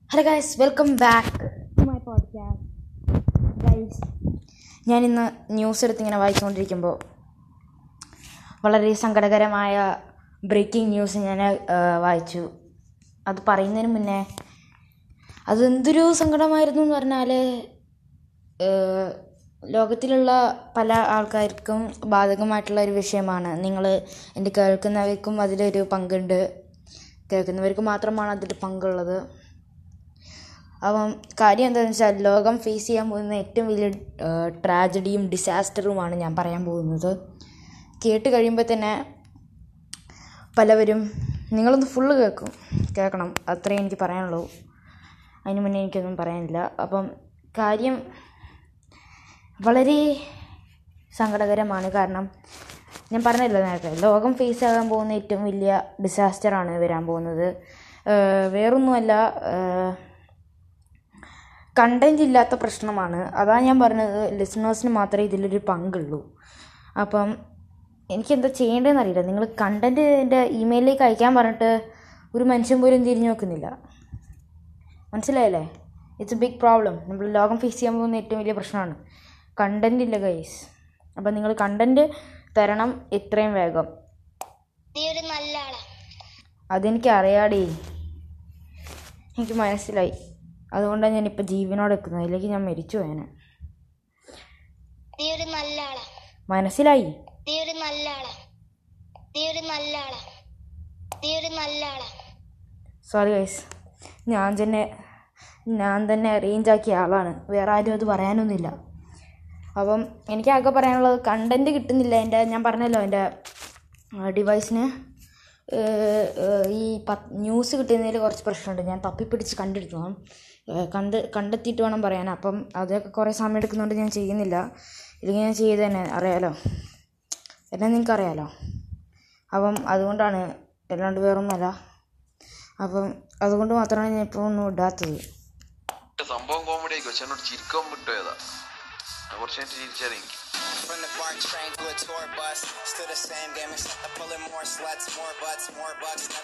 Hello guys welcome back to my podcast guys ഞാൻ ഇന്ന് news എടുത്ത് ഇങ്ങനെ വായിച്ചുകൊണ്ടിരിക്കുമ്പോൾ വളരെ സങ്കടകരമായ ബ്രേക്കിംഗ് ന്യൂസ് ഞാൻ വായിച്ചു അത് പറയുന്നതിന് മുന്നേ അതെന്തൊരു സങ്കടമായിരുന്നു എന്ന് പറഞ്ഞാൽ ലോകത്തിലുള്ള പല ആൾക്കാർക്കും ബാധകമായിട്ടുള്ള ഒരു വിഷയമാണ് നിങ്ങൾ എൻ്റെ കേൾക്കുന്നവർക്കും അതിലൊരു പങ്കുണ്ട് കേൾക്കുന്നവർക്ക് മാത്രമാണ് അതിൽ പങ്കുള്ളത് അപ്പം കാര്യം എന്താണെന്ന് വെച്ചാൽ ലോകം ഫേസ് ചെയ്യാൻ പോകുന്ന ഏറ്റവും വലിയ ട്രാജഡിയും ഡിസാസ്റ്ററുമാണ് ഞാൻ പറയാൻ പോകുന്നത് കേട്ട് കഴിയുമ്പോൾ തന്നെ പലവരും നിങ്ങളൊന്ന് ഫുള്ള് കേൾക്കും കേൾക്കണം അത്രേ എനിക്ക് പറയാനുള്ളൂ അതിന് മുന്നേ എനിക്കൊന്നും പറയാനില്ല അപ്പം കാര്യം വളരെ സങ്കടകരമാണ് കാരണം ഞാൻ പറഞ്ഞല്ലോ നേരത്തെ ലോകം ഫേസ് ആകാൻ പോകുന്ന ഏറ്റവും വലിയ ഡിസാസ്റ്ററാണ് വരാൻ പോകുന്നത് വേറൊന്നുമല്ല കണ്ടൻറ് ഇല്ലാത്ത പ്രശ്നമാണ് അതാണ് ഞാൻ പറഞ്ഞത് ലിസണേഴ്സിന് മാത്രമേ ഇതിലൊരു പങ്കുള്ളൂ അപ്പം എനിക്കെന്താ ചെയ്യേണ്ടതെന്ന് അറിയില്ല നിങ്ങൾ കണ്ടൻറ്റ് എൻ്റെ ഇമെയിലിലേക്ക് അയക്കാൻ പറഞ്ഞിട്ട് ഒരു മനുഷ്യൻ പോലും തിരിഞ്ഞു നോക്കുന്നില്ല മനസ്സിലായല്ലേ ഇറ്റ്സ് എ ബിഗ് പ്രോബ്ലം നമ്മൾ ലോകം ഫേസ് ചെയ്യാൻ പോകുന്ന ഏറ്റവും വലിയ പ്രശ്നമാണ് കണ്ടൻറ് ഇല്ല ഗൈസ് അപ്പം നിങ്ങൾ കണ്ടൻറ്റ് തരണം എത്രയും വേഗം നീ ഒരു നല്ല ആളാ അതെനിക്ക് അറിയാടേ എനിക്ക് മനസ്സിലായി അതുകൊണ്ടാണ് ഞാനിപ്പോൾ ജീവനോടെ നിൽക്കുന്നത് അതിലേക്ക് ഞാൻ മരിച്ചു പോയേനെ നീ ഒരു നല്ല ആളാ മനസ്സിലായി നീ ഒരു നല്ല ആളാ നീ ഒരു നല്ല ആളാ നീ ഒരു നല്ല ആളാ സോറി ഗൈസ് ഞാൻ തന്നെ ഞാൻ തന്നെ അറേഞ്ച് ആക്കിയ ആളാണ് വേറെ ആരും അത് പറയാനൊന്നുമില്ല അപ്പം എനിക്ക് ആകെ പറയാനുള്ളത് കണ്ടൻറ്റ് കിട്ടുന്നില്ല എൻ്റെ ഞാൻ പറഞ്ഞല്ലോ എൻ്റെ ഡിവൈസിന് ഈ പത്ത് ന്യൂസ് കിട്ടുന്നതിൽ കുറച്ച് പ്രശ്നമുണ്ട് ഞാൻ തപ്പിപ്പിടിച്ച് കണ്ടെടുക്കണം കണ്ട് കണ്ടെത്തിയിട്ട് വേണം പറയാൻ അപ്പം അതൊക്കെ കുറേ സമയം എടുക്കുന്നതുകൊണ്ട് ഞാൻ ചെയ്യുന്നില്ല ഇല്ലെങ്കിൽ ഞാൻ ചെയ്ത് തന്നെ അറിയാലോ എന്നെ നിങ്ങൾക്ക് അറിയാലോ അപ്പം അതുകൊണ്ടാണ് അല്ലാണ്ട് വേറൊന്നുമല്ല അപ്പം അതുകൊണ്ട് മാത്രമാണ് ഞാൻ ഇപ്പോൾ ഒന്നും ഇടാത്തത് സംഭവം കോമഡി ആയിക്കോ പക്ഷെ എന്നോട് ചിരിക്കാൻ വിട്ടുപോയതാ കുറച്ച് കഴിഞ്ഞിട്ട് ചിരിച്ചാൽ എനിക്ക് From the BART train to a tour bus, still the same game except I'm pulling more sluts, more butts, more bucks.